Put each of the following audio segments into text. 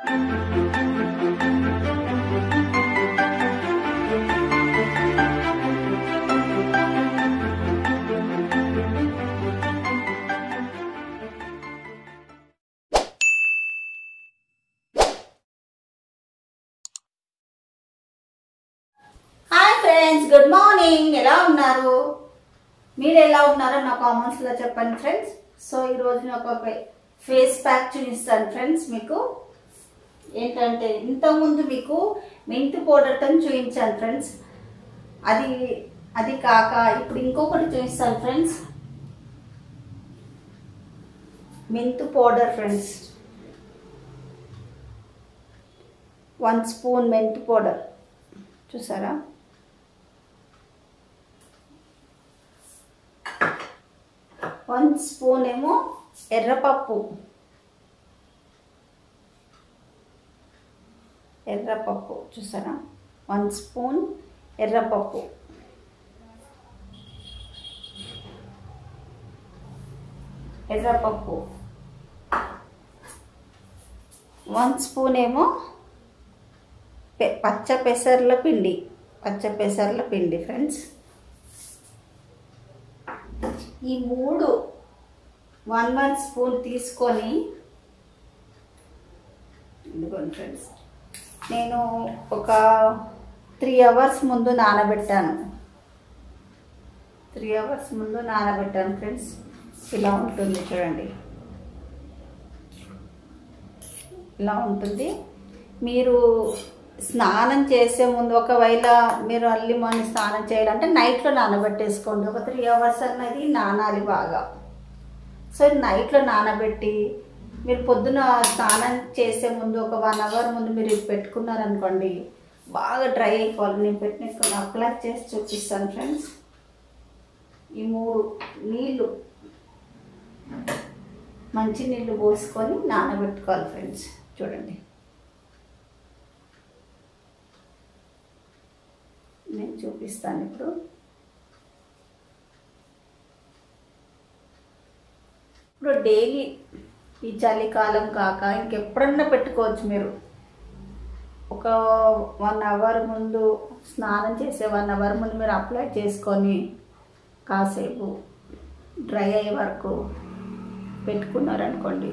hi friends good morning ఎలా ఉన్నారు మీరు ఎలా ఉన్నారో నా కామెంట్స్లో చెప్పండి ఫ్రెండ్స్ సో ఈరోజు నాకు ఒక ఫేస్ ప్యాక్ చూపిస్తాను ఫ్రెండ్స్ మీకు ఏంటంటే ఇంతకుముందు మీకు మెంతి పౌడర్తో చూపించాను ఫ్రెండ్స్ అది అది కాక ఇప్పుడు ఇంకొకటి చూపిస్తాను ఫ్రెండ్స్ మెంతు పౌడర్ ఫ్రెండ్స్ వన్ స్పూన్ మెంతు పౌడర్ చూసారా వన్ స్పూన్ ఏమో ఎర్రపప్పు ఎర్రపప్పు చూసారా వన్ స్పూన్ ఎర్రపప్పు ఎర్రపప్పు వన్ స్పూన్ ఏమో పె పచ్చ పెసర్ల పిండి పచ్చ పెసర్ల పిండి ఫ్రెండ్స్ ఈ మూడు వన్ వన్ స్పూన్ తీసుకొని ఇదిగోండి ఫ్రెండ్స్ నేను ఒక త్రీ అవర్స్ ముందు నానబెట్టాను త్రీ అవర్స్ ముందు నానబెట్టాను ఫ్రెండ్స్ ఇలా ఉంటుంది చూడండి ఇలా ఉంటుంది మీరు స్నానం చేసే ముందు ఒకవేళ మీరు అల్లి మార్నింగ్ స్నానం చేయాలంటే నైట్లో నానబెట్టేసుకోండి ఒక త్రీ అవర్స్ అన్నది నానాలి బాగా సో నైట్లో నానబెట్టి మీరు పొద్దున స్నానం చేసే ముందు ఒక వన్ అవర్ ముందు మీరు ఇది పెట్టుకున్నారనుకోండి బాగా డ్రై అయిపోవాలి నేను పెట్టిన అప్లై చేసి చూపిస్తాను ఫ్రెండ్స్ ఈ మూడు నీళ్ళు మంచి నీళ్ళు పోసుకొని నానబెట్టుకోవాలి ఫ్రెండ్స్ చూడండి నేను చూపిస్తాను ఇప్పుడు ఇప్పుడు డైలీ ఈ చలికాలం కాక ఇంకెప్పుడన్నా పెట్టుకోవచ్చు మీరు ఒక వన్ అవర్ ముందు స్నానం చేసే వన్ అవర్ ముందు మీరు అప్లై చేసుకొని కాసేపు డ్రై అయ్యే వరకు పెట్టుకున్నారనుకోండి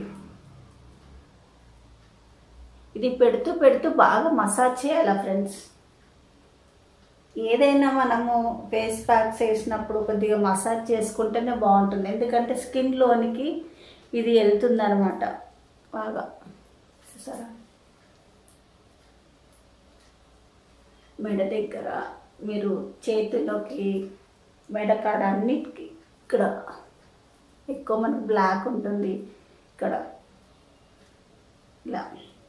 ఇది పెడుతూ పెడుతూ బాగా మసాజ్ చేయాలా ఫ్రెండ్స్ ఏదైనా మనము ఫేస్ ప్యాక్స్ వేసినప్పుడు కొద్దిగా మసాజ్ చేసుకుంటేనే బాగుంటుంది ఎందుకంటే స్కిన్లోనికి ఇది వెళ్తుంది అనమాట బాగా చూసారా మెడ దగ్గర మీరు చేతిలోకి మెడకాడ అన్నిటికీ ఇక్కడ ఎక్కువ మనకు బ్లాక్ ఉంటుంది ఇక్కడ ఇలా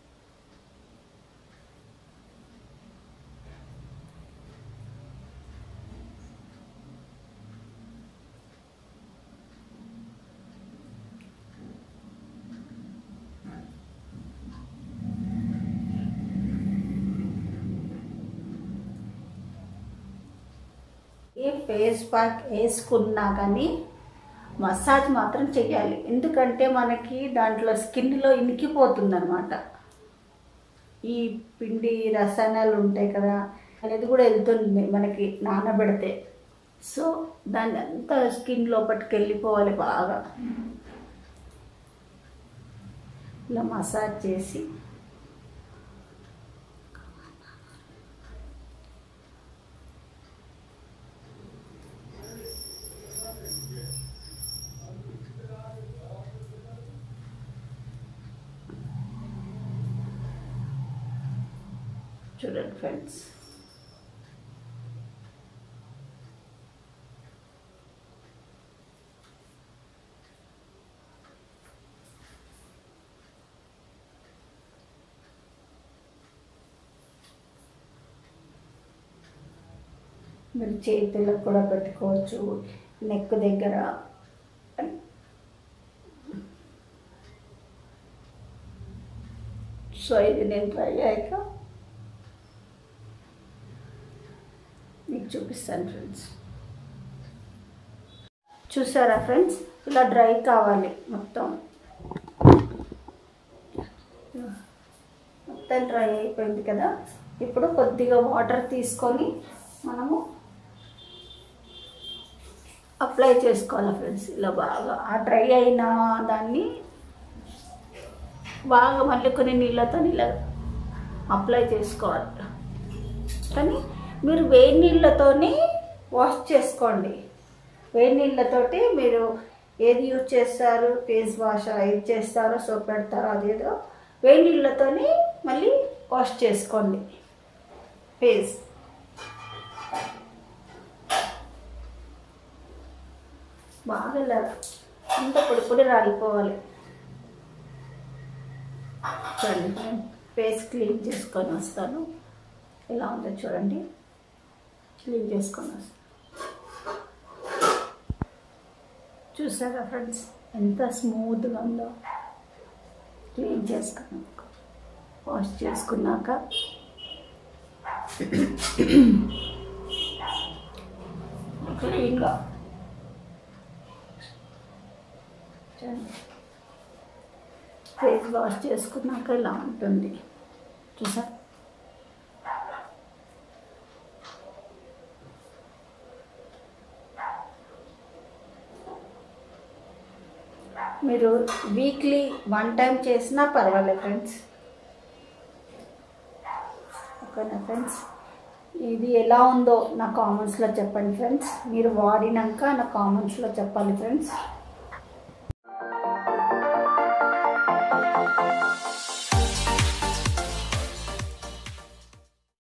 ఏ ఫేస్ ప్యాక్ వేసుకున్నా కానీ మసాజ్ మాత్రం చేయాలి ఎందుకంటే మనకి దాంట్లో స్కిన్లో ఇనికిపోతుంది అనమాట ఈ పిండి రసాయనాలు ఉంటాయి కదా అనేది కూడా వెళ్తుంది మనకి నానబెడితే సో దాన్ని అంతా స్కిన్ లోపలికి వెళ్ళిపోవాలి బాగా ఇలా మసాజ్ చేసి చూడండి ఫ్రెండ్స్ మీరు చేతులకు కూడా పెట్టుకోవచ్చు నెక్ దగ్గర సో ఇది నేను ట్రై అయ్యాక మీకు చూపిస్తాను ఫ్రెండ్స్ చూసారా ఫ్రెండ్స్ ఇలా డ్రై కావాలి మొత్తం మొత్తం డ్రై అయిపోయింది కదా ఇప్పుడు కొద్దిగా వాటర్ తీసుకొని మనము అప్లై చేసుకోవాలి ఫ్రెండ్స్ ఇలా బాగా ఆ డ్రై అయిన దాన్ని బాగా మళ్ళీ కొన్ని నీళ్ళతో ఇలా అప్లై చేసుకోవాలి కానీ మీరు వేడి నీళ్ళతోని వాష్ చేసుకోండి వేడి నీళ్ళతోటి మీరు ఏది యూజ్ చేస్తారు ఫేస్ వాష్ ఏది చేస్తారో సోప్ పెడతారో అదేదో వేడి నీళ్ళతోని మళ్ళీ వాష్ చేసుకోండి ఫేస్ బాగా ఇలా అంత పొడి పొడి రాలిపోవాలి చూడండి నేను ఫేస్ క్లీన్ చేసుకొని వస్తాను ఎలా ఉందో చూడండి క్లీన్ చేసుకొని వస్తాను చూసారా ఫ్రెండ్స్ ఎంత స్మూత్గా ఉందో క్లీన్ చేసుకున్నాక వాష్ చేసుకున్నాక క్లీన్గా చూడండి ఫేస్ వాష్ చేసుకున్నాక ఇలా ఉంటుంది చూసా మీరు వీక్లీ వన్ టైం చేసినా పర్వాలేదు ఫ్రెండ్స్ ఓకేనా ఫ్రెండ్స్ ఇది ఎలా ఉందో నా కామెంట్స్లో చెప్పండి ఫ్రెండ్స్ మీరు వాడినాక నా కామెంట్స్లో చెప్పాలి ఫ్రెండ్స్